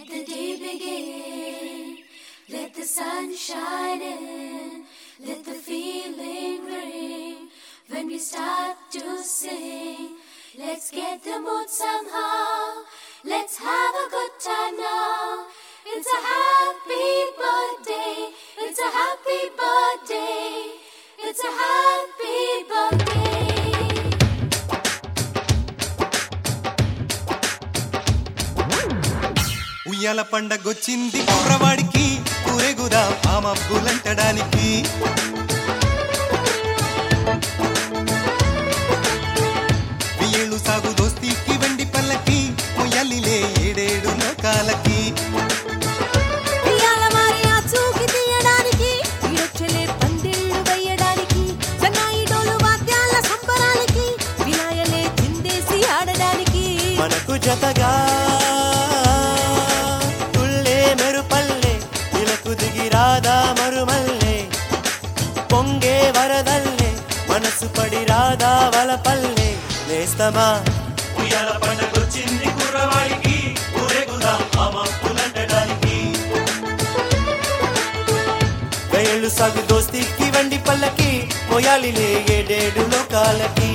the day begin. Let the sun shine in. Let the feeling ring. When we start to sing, let's get the mood somehow. Let's have a good time now. It's a happy birthday. It's a happy birthday. It's a happy birthday. ఉయ్యాల పండగొచ్చింది కుర్రవాడికి ఊరేగుదా ఆ మబ్బులంటడానికి ఏళ్ళు సాగు దోస్తీకి వెండి పల్లకి ముయ్యాలిలే ఏడేడు లోకాలకి ఉయ్యాల మారి ఆ చూకి తీయడానికి ఈడొచ్చలే పందిళ్ళు వేయడానికి సన్నాయి డోలు వాద్యాల సంబరాలకి వినాయలే చిందేసి ఆడడానికి మనకు జతగా తుళ్ళే మెరుపల్లె ఇలకు దిగి రాదా మరుమల్లె పొంగే వరదల్లే మనసు పడి రాదా వలపల్లె నేస్తమా ఉయ్యాల పండగొచ్చింది కుర్రవాడికి ఊరేగుదా అమ్మప్పులంటడానికి వేళ్ళు సాగు దోస్తికి వండి పల్లకి మొయాలిలే ఏడేడు లోకాలకి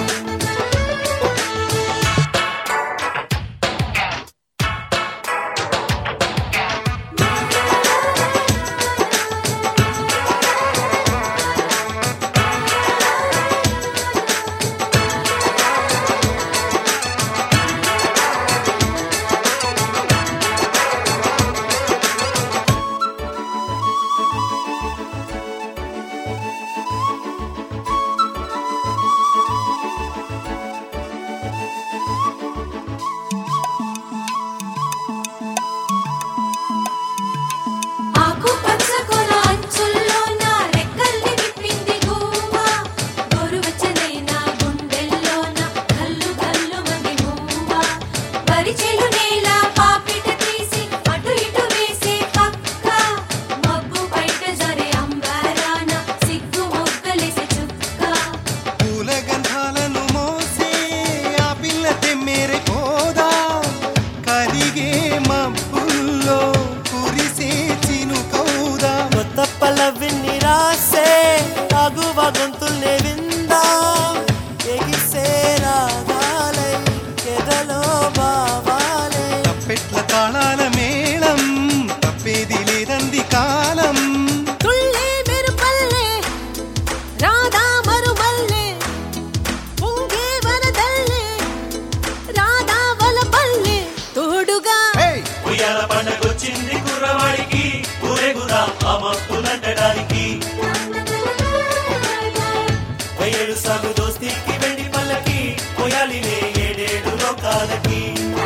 ఆకు పచ్చ కొన అంచుల్లోన రెక్కల్ని విప్పింది గువ్వ గోరువెచ్చనైన గుండెల్లోన కల్లు కల్లు మంది మూవ వరిచెలు నేల పాపిట తీసి అటు ఇటు వేసే పక్క మబ్బు బయట జరే అంబారాన సిగ్గు మొగ్గలేసే చుక్క పూల గంధాలను మోసే ఆ పిల్ల తెమ్మేరే పోదా కరిగే మబ్బుల్లో కురిసే చినుకౌదా కొత్త పల్లవిని రాసే ఆగువ గొంతుల్ని విందా ఎగిసే రాగాలై ఎదలో బావాలే తప్పెట్ల తాళాల మేళం తప్పేది లేదంది కాలం తుళ్ళే మెరుపల్లె రాధా మరుమల్లె పొంగే వరదల్లె రాధా వలపల్లె తోడుగా ఉయ్యాల పండగొచ్చింది కుర్రవాడికి ఊరేగుదా అమ్మప్పులంటడానికి వెయ్యేడు సాగు దోస్తికి వెండి పల్లకి మొయాలిలే ఏడేడు లోకాలకి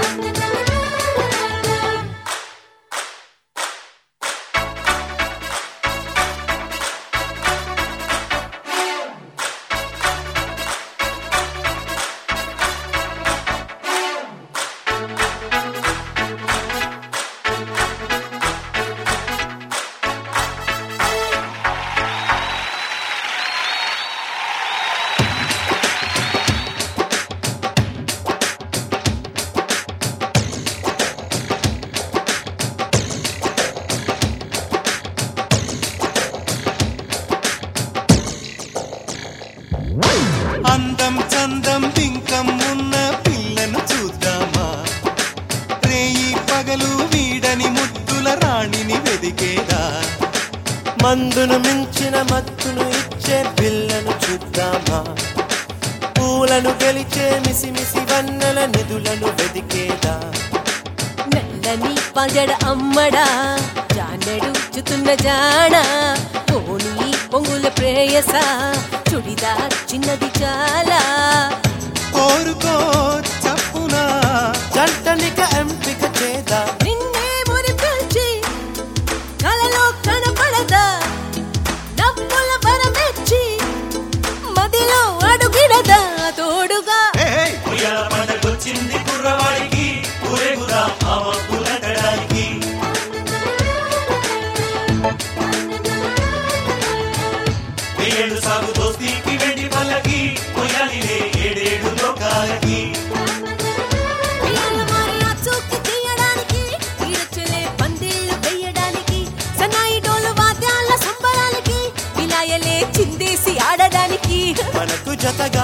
అందం చందం బింకం ఉన్న పిల్లను చూద్దామా రేయి పగలు వీడని ముద్దుల రాణిని వెదికేదా మందును మించిన మత్తును ఇచ్చే పిల్లను చూద్దామా పూలను గెలిచే మిసిమిసి వన్నెల నిధులను వెదికేదా నల్లని పంజడ అమ్మడా జానడు చుతున్న జాణ పోనీ పొంగుల ప్రేయస చుడిదా చిన్నది చాలా కోరుకో చప్పునా జంటనిక ఎంపిక చేదా నిన్నే మురిపించి కలలో కనపడదా నవ్వుల పరమెచ్చి మదిలో అడుగిడదా తోడుగా ఏయ్! ఉయ్యాల పండగొచ్చింది కుర్రవాడికి ఊరేగుదా అమ్మప్పులంటడానికి ఏడు సాగు దోస్తికి వెండి పల్లకి మొయాలిలే ఏడేడు లోకాలకి ఉయ్యాల మారి ఆ చూకి తీయడానికి మనకు జతగా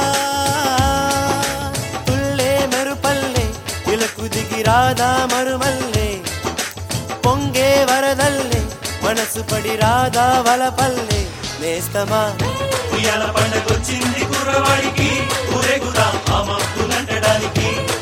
తుల్లే మెరుపల్లే ఇలకు దిగి రాదా మరుమల్లే పొంగే వరదల్లే మనసు పడి రాదా వలపల్లే నేస్తమా ఉయ్యాల పండగొచ్చింది కుర్రవాడికి ఊరేగుదాం ఆ మబ్బులంటడానికి